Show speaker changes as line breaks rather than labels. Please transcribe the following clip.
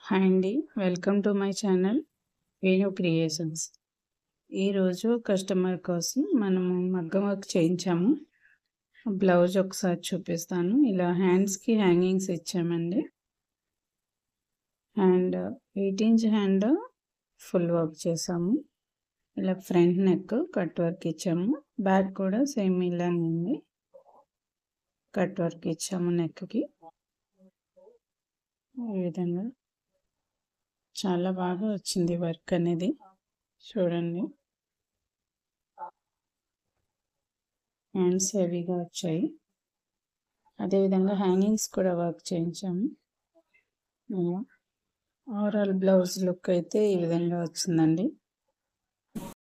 hi అండి welcome to my channel Venu creations ఈరోజు customer కోసం మనము మగ్గం వర్క్ చేయించాము బ్లౌజ్ ఒకసారి చూపిస్తాను ఇలా హ్యాండ్స్కి హ్యాంగింగ్స్ ఇచ్చామండి hand eight inch hand full work చేసాము ఇలా ఫ్రంట్ నెక్ కట్ వర్క్ ఇచ్చాము బ్యాక్ కూడా సేమ్ ఇలానే ఉంది కట్ వర్క్ ఇచ్చాము నెక్కి ఈ విధంగా చాలా బాగా వచ్చింది వర్క్ అనేది చూడండి హ్యాండ్స్ హెవీగా వచ్చాయి అదేవిధంగా హ్యాంగింగ్స్ కూడా వర్క్ చేయించాము ఓవరాల్ బ్లౌజ్ లుక్ అయితే ఈ విధంగా వచ్చిందండి